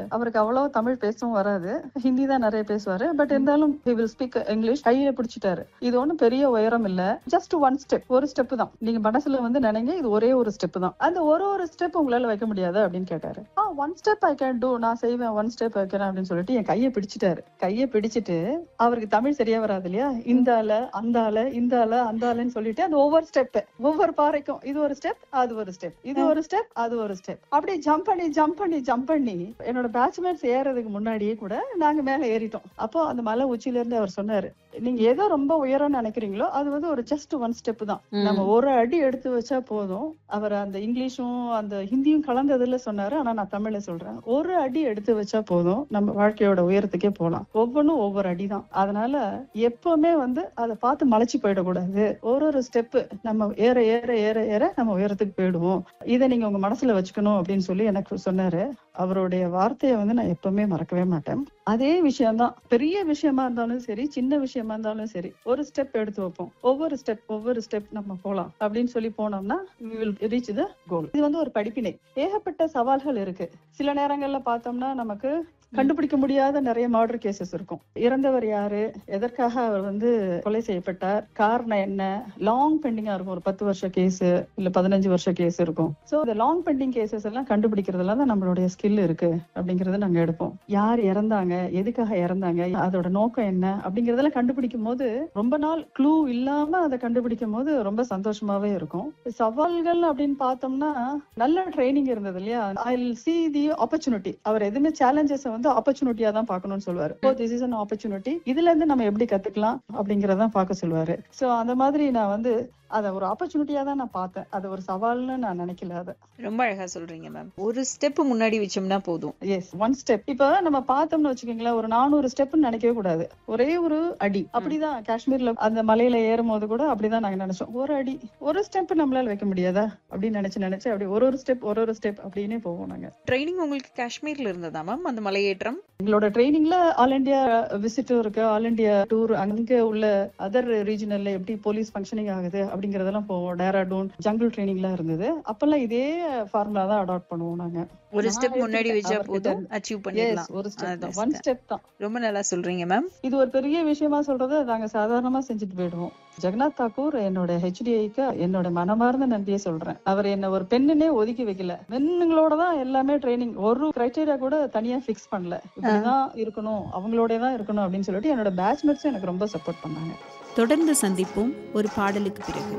அவருக்கு அவ்வளவு தமிழ் பேசவும் வராது ஹிந்தி தான் நிறைய பேசுவாரு பட் இருந்தாலும் he will speak இங்கிலீஷ் கையில பிடிச்சிட்டாரு இது ஒண்ணும் பெரிய உயரம் இல்ல ஜஸ்ட் ஒன் ஸ்டெப் ஒரு ஸ்டெப் தான் நீங்க மனசுல வந்து நினைங்க இது ஒரே ஒரு ஸ்டெப் தான் அந்த ஒரு ஒரு ஸ்டெப் உங்களால வைக்க முடியாது அப்படின்னு கேட்டாரு ஆ one step I can do நான் செய்வேன் ஒன் ஸ்டெப் வைக்கிறேன் அப்படின்னு சொல்லிட்டு என் கையை பிடிச்சிட்டாரு கையை பிடிச்சிட்டு அவருக்கு தமிழ் சரியா வராது இல்லையா இந்த ஆள அந்த ஆள இந்த ஆள அந்த ஆளுன்னு சொல்லிட்டு அந்த ஒவ்வொரு ஸ்டெப் ஒவ்வொரு பாறைக்கும் இது ஒரு ஸ்டெப் அது ஒரு ஸ்டெப் இது ஒரு ஸ்டெப் அது ஒரு ஸ்டெப் அப்படியே ஜம்ப் பண்ணி ஜம்ப் பண்ணி ஜம்ப் பண்ணி என்னோட பேட்ச்மேட்ஸ் ஏறதுக்கு முன்னாடியே கூட நாங்க மேல ஏறிட்டோம் அப்போ அந்த மலை உச்சியில இருந்து அவர் சொன்னாரு நீங்க ஏதோ ரொம்ப உயரம்னு நினைக்கிறீங்களோ அது வந்து ஒரு ஜஸ்ட் ஒன் ஸ்டெப் தான் நம்ம ஒரு அடி எடுத்து வச்சா போதும் அவர் அந்த இங்கிலீஷும் அந்த ஹிந்தியும் கலந்ததுல சொன்னாரு ஆனா நான் தமிழ்ல சொல்றேன் ஒரு அடி எடுத்து வச்சா போதும் நம்ம வாழ்க்கையோட உயரத்துக்கே போலாம் ஒவ்வொன்றும் ஒவ்வொரு அடி தான் அதனால எப்பவுமே வந்து அதை பார்த்து மலைச்சு போயிடக்கூடாது ஒரு ஒரு ஸ்டெப் நம்ம ஏற ஏற ஏற ஏற நம்ம உயரத்துக்கு போயிடுவோம் இதை நீங்க உங்க மனசுல வச்சுக்கணும் அப்படின்னு சொல்லி எனக்கு சொன்னாரு அவருடைய வார்த்தையை வந்து நான் எப்பவுமே மறக்கவே மாட்டேன் அதே விஷயம்தான் பெரிய விஷயமா இருந்தாலும் சரி சின்ன விஷயமா இருந்தாலும் சரி ஒரு ஸ்டெப் எடுத்து வைப்போம் ஒவ்வொரு ஸ்டெப் ஒவ்வொரு ஸ்டெப் நம்ம போலாம் அப்படின்னு சொல்லி போனோம்னா we will reach the goal இது வந்து ஒரு படிப்பினை ஏகப்பட்ட சவால்கள் இருக்கு சில நேரங்கள்ல பார்த்தோம்னா நமக்கு கண்டுபிடிக்க முடியாத நிறைய மர்டர் கேசஸ் இருக்கும் இறந்தவர் யாரு எதற்காக அவர் வந்து கொலை செய்யப்பட்டார் காரணம் என்ன லாங் பெண்டிங்கா இருக்கும் ஒரு பத்து வருஷ கேஸ் இல்ல பதினஞ்சு வருஷ கேஸ் இருக்கும் சோ இந்த லாங் பெண்டிங் கேசஸ் எல்லாம் கண்டுபிடிக்கிறதுல தான் நம்மளுடைய ஸ்கில் இருக்கு அப்படிங்கறத நாங்க எடுப்போம் யார் இறந்தாங்க எதுக்காக இறந்தாங்க அதோட நோக்கம் என்ன அப்படிங்கறதெல்லாம் கண்டுபிடிக்கும் போது ரொம்ப நாள் க்ளூ இல்லாம அதை கண்டுபிடிக்கும் போது ரொம்ப சந்தோஷமாவே இருக்கும் சவால்கள் அப்படின்னு பார்த்தோம்னா நல்ல ட்ரைனிங் இருந்தது இல்லையா ஐ சி தி ஆப்பர்ச்சுனிட்டி அவர் எதுவுமே சேலஞ்சஸ் வந்து ஆப்பர்ச்சுனிட்டியா தான் பார்க்கணும்னு சொல்லுவாரு oh this is an opportunity இதுல இருந்து நம்ம எப்படி கத்துக்கலாம் அப்படிங்கறதான் பார்க்க சொல்லுவாரு சோ அந்த மாதிரி நான் வந்து அத ஒரு ஆப்பர்ச்சுனிட்டியா தான் நான் பார்த்தேன் அது ஒரு சவால்னு நான் நினைக்கல அத ரொம்ப அழகா சொல்றீங்க மேம் ஒரு ஸ்டெப் முன்னாடி வச்சோம்னா போதும் எஸ் ஒன் ஸ்டெப் இப்ப நம்ம பார்த்தோம்னு வச்சுக்கோங்களேன் ஒரு நானூறு ஸ்டெப்னு நினைக்கவே கூடாது ஒரே ஒரு அடி அப்படிதான் காஷ்மீர்ல அந்த மலையில ஏறும் போது கூட அப்படிதான் நாங்க நினைச்சோம் ஒரு அடி ஒரு ஸ்டெப் நம்மளால வைக்க முடியாதா அப்படின்னு நினைச்சு நினைச்சு அப்படி ஒரு ஒரு ஸ்டெப் ஒரு ஒரு ஸ்டெப் அப்படின்னே போவோம் நாங்க ட்ரைனிங் உங்களுக்கு காஷ்மீர்ல இருந்ததா மேம் அந்த மலையேற்றம் எங்களோட ட்ரைனிங்ல ஆல் இந்தியா விசிட்டும் இருக்கு ஆல் இந்தியா டூர் அங்க உள்ள அதர் ரீஜனல்ல எப்படி போலீஸ் ஃபங்க்ஷனிங் ஆகுது அப்படிங்கறதெல்லாம் போவோம் டேராடூன் ஜங்கிள் ட்ரைனிங்லாம் இருந்தது அப்பெல்லாம் இதே ஃபார்முலா தான் அடாப்ட் பண்ணுவோம் நாங்க ஒரு நான் ஸ்டெப் முன்னாடி வச்சா அவர்கிட்ட போதும் இருந்து. அச்சீவ் Yes, பண்ணிடலாம் ஒரு ஸ்டெப் தான் அதான் ஒன் step. ஸ்டெப் தான் ரொம்ப நல்லா சொல்றீங்க மேம் இது ஒரு பெரிய விஷயமா சொல்றத நாங்க சாதாரணமா செஞ்சுட்டு போயிடுவோம் ஜெகநாத் தாக்கூர் என்னோட ஹெச்டிஐக்கு என்னோட மனமார்ந்த நன்றியை சொல்றேன் அவர் என்ன ஒரு பெண்ணுனே ஒதுக்கி வைக்கல பெண்ணுங்களோட தான் எல்லாமே ட்ரைனிங் ஒரு கிரைட்டீரியா கூட தனியா ஃபிக்ஸ் பண்ணல இப்படிதான் இருக்கணும் அவங்களோட தான் இருக்கணும் அப்படின்னு சொல்லிட்டு என்னோட பேட்ச்மேட்ஸும் எனக்கு ரொம்ப சப்போர்ட் பண்ணாங்க தொடர்ந்து சந்திப்போம் ஒரு பாடலுக்கு பிறகு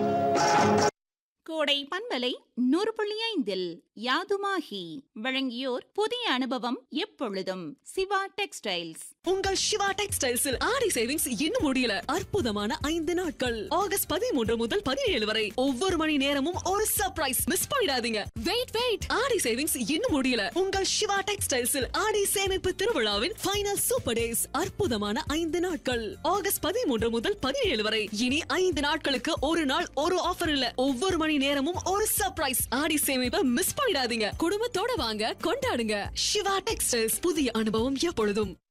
கோடை பண்பலை நூறு புள்ளி ஐந்தில் யாதுமாகி வழங்கியோர் புதிய அனுபவம் எப்பொழுதும் சிவா டெக்ஸ்டைல்ஸ் உங்கள் சிவா டெக்ஸ்டைல்ஸில் ஆடி சேவிங்ஸ் இன்னும் முடியல அற்புதமான ஐந்து நாட்கள் ஆகஸ்ட் பதிமூன்று முதல் பதினேழு வரை ஒவ்வொரு மணி நேரமும் ஒரு சர்ப்ரைஸ் மிஸ் பண்ணிடாதீங்க வெயிட் வெயிட் ஆடி சேவிங்ஸ் இன்னும் முடியல உங்கள் சிவா டெக்ஸ்டைல்ஸில் ஆடி சேமிப்பு திருவிழாவின் ஃபைனல் சூப்பர் டேஸ் அற்புதமான ஐந்து நாட்கள் ஆகஸ்ட் பதிமூன்று முதல் பதினேழு வரை இனி ஐந்து நாட்களுக்கு ஒரு நாள் ஒரு ஆஃபர் இல்ல ஒவ்வொரு மணி நேரமும் ஒரு சர்ப்ரைஸ் ஆடி சேமிப்பை மிஸ் பண்ணிடாதீங்க குடும்பத்தோட வாங்க கொண்டாடுங்க சிவா டெக்ஸ்டைல்ஸ் புதிய அனுபவம் எப்பொழுதும்